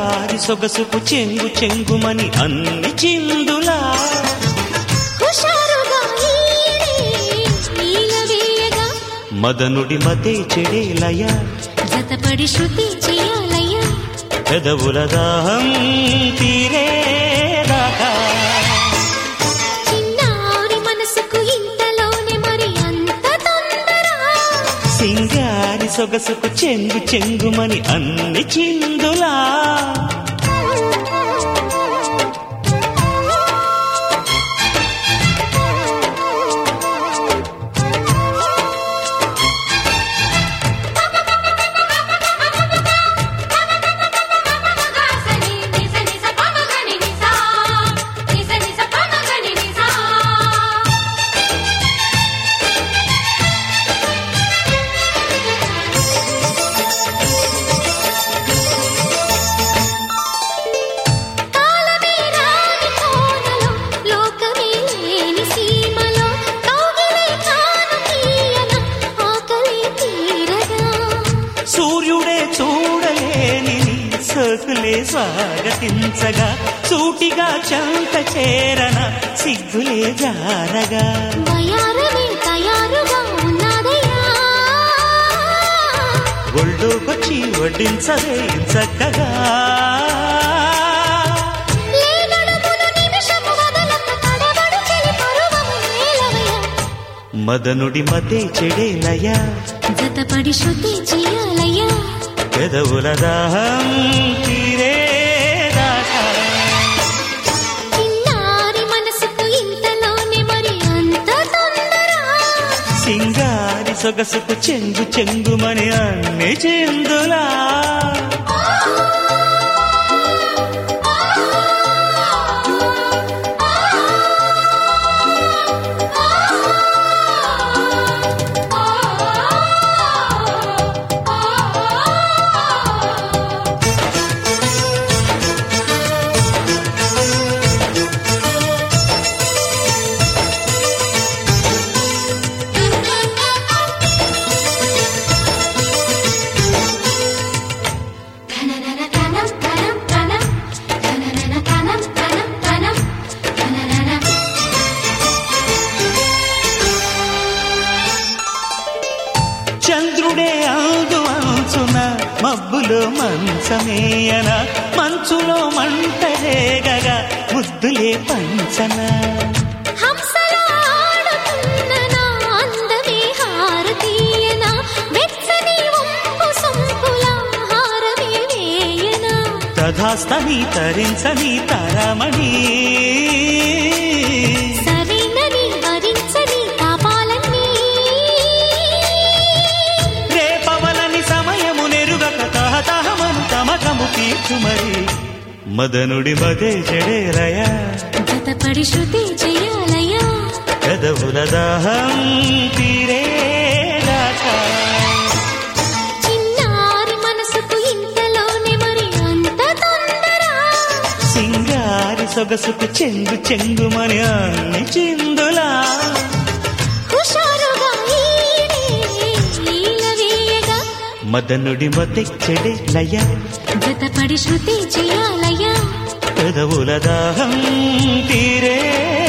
సింగారి సొగసుకు చెంగు చెంగుమని అన్ని చిందులా హుషారుగా ఈడే నీలవేయగా మదనుడి మతే చెడేలయ జతపడి శృతి చేయాలయ్యా పెదవుల దాహం తీరేదాకా చిన్నారి మనసుకు ఇంతలోనే మరి అంత తొందర సింగారి సొగసుకు చెంగు చెంగుమని అన్ని చిందులా కాలమే రాని కోనలో లోకమే లేని సీమలో కౌగిలే కాను తీయన ఆకలి తీరగా సూర్యుడే చూడలేని నీ సోకులే స్వాగతించగా సూటిగా చంత చేరన సిగ్గులే జారగా వయారమే తయారుగా ఉన్నదయ్యా ఒళ్ళోకొచ్చి వడ్డించదే చక్కగా లేనడుములు నిమిషము వదలక తడబడు చెలి పరువము నేలవయ్యా మదనుడి మతే చెడేలయ జతపడి శృతి చేయాలయ్యా పెదవుల దాహం తీరేదాకా చిన్నారి మనసుకు ఇంతలోనే మరి అంత తొందర సింగారి సొగసుకు చెంగు చెంగుమని అన్ని చెందులా చంద్రుడే ఆగు అంచున మబ్బులో మంచమేయన మంచులో మంట రేగగా ముద్దులే పంచన హంసలా ఆడుతున్న నా అందమే హారతీయనా వెచ్చని వంపు సొంపులా హారమే వేయనా తధాస్తని తరించని తరమణి సరైనని వరించని తాపాలన్నీ రేపవలని సమయము నెరుగక తహతహమను తమకము తీర్చు మరి మదనుడి మదే చెడేరయ జతపడి శృతి చేయాలయ్యా పెదవుల దాహం తీరేదాకా చిన్నారి మనసుకు ఇంతలోనే మరి అంత తొందర సింగారి సొగసుకు చెంగు చెంగుమని అన్ని చిందులా హుషారుగా ఈడే నీలవేయగా మదనుడి మతే చెడేలయ జతపడి శృతి చేయాలయ్యా పెదవుల దాహం తీరే